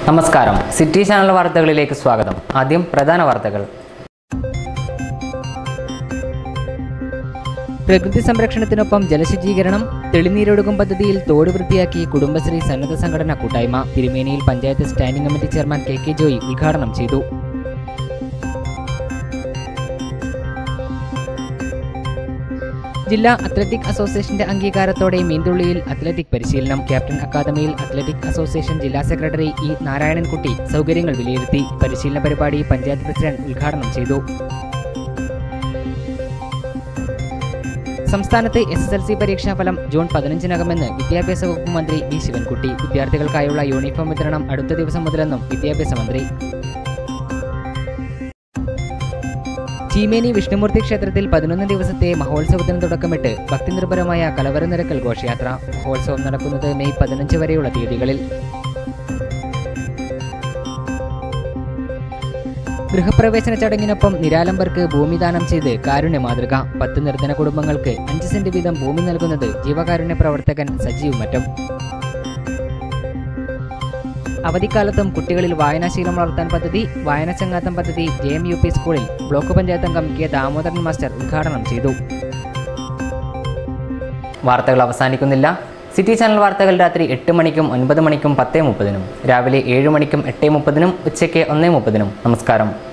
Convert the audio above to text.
നമസ്കാരം city channel വാർത്തകളിലേക്ക് സ്വാഗതം ആദ്യം പ്രധാന വാർത്തകൾ പ്രകൃതി സംരക്ഷണത്തിനൊപ്പം ജലശുചീകരണം തെളിനീരൊഴുകും പദ്ധതിയിൽ തോട് വൃത്തിയാക്കി കുടുംബശ്രീ സന്നദ്ധ സംഘടന കൂട്ടായ്മ തിരുമേനിയിൽ panchayat standing committee chairman K K Joy ഉദ്ഘാടനം ചെയ്തു ജില്ലാ അത്ലറ്റിക് അസോസിയേഷന്റെ അംഗീകാരത്തോടെ മീന്തുള്ളിയിൽ അത്ലറ്റിക് പരിശീലനം ക്യാപ്റ്റൻ അക്കാദമിയിൽ അത്ലറ്റിക് അസോസിയേഷൻ ജില്ലാ സെക്രട്ടറി ഇ നാരായണൻകുട്ടി സൗകര്യങ്ങൾ വിലയിരുത്തി പരിശീലന പരിപാടി പഞ്ചായത്ത് പ്രസിഡന്റ് ഉദ്ഘാടനം ചെയ്തു സംസ്ഥാനത്ത് എസ് എസ് എൽ സി പരീക്ഷാഫലം ജൂൺ പതിനഞ്ചിനകമെന്ന് വിദ്യാഭ്യാസ വകുപ്പ് മന്ത്രി വി ശിവൻകുട്ടി വിദ്യാർത്ഥികൾക്കായുള്ള യൂണിഫോം വിതരണം അടുത്ത ദിവസം മുതലെന്നും വിദ്യാഭ്യാസ മന്ത്രി ചീമേനി വിഷ്ണുമൂർത്തി ക്ഷേത്രത്തിൽ പതിനൊന്ന് ദിവസത്തെ മഹോത്സവത്തിന് തുടക്കമിട്ട് ഭക്തിനിർഭരമായ കലവര നിരക്കൽ ഘോഷയാത്ര മഹോത്സവം നടക്കുന്നത് മെയ് പതിനഞ്ച് വരെയുള്ള തീയതികളിൽ ഗൃഹപ്രവേശന ചടങ്ങിനൊപ്പം നിരാലംബർക്ക് ഭൂമി ദാനം ചെയ്ത് കാരുണ്യ മാതൃക പത്ത് നിർധന കുടുംബങ്ങൾക്ക് അഞ്ച് സെന്റ് വീതം ഭൂമി നൽകുന്നത് ജീവകാരുണ്യ പ്രവർത്തകൻ സജീവ് മറ്റം അവധിക്കാലത്തും കുട്ടികളിൽ വായനാശീലം വളർത്താൻ പദ്ധതി വായനച്ചങ്ങാത്തം പദ്ധതി ജെ എം യു പി സ്കൂളിൽ ബ്ലോക്ക് പഞ്ചായത്ത് അംഗം കെ ദാമോദരൻ മാസ്റ്റർ ഉദ്ഘാടനം ചെയ്തു വാർത്തകൾ അവസാനിക്കുന്നില്ല സിറ്റി ചാനൽ വാർത്തകൾ രാത്രി എട്ട് മണിക്കും ഒൻപത് മണിക്കും പത്തേ മുപ്പതിനും രാവിലെ ഏഴ് മണിക്കും എട്ടേ മുപ്പതിനും ഉച്ചയ്ക്ക് ഒന്നേ മുപ്പതിനും നമസ്കാരം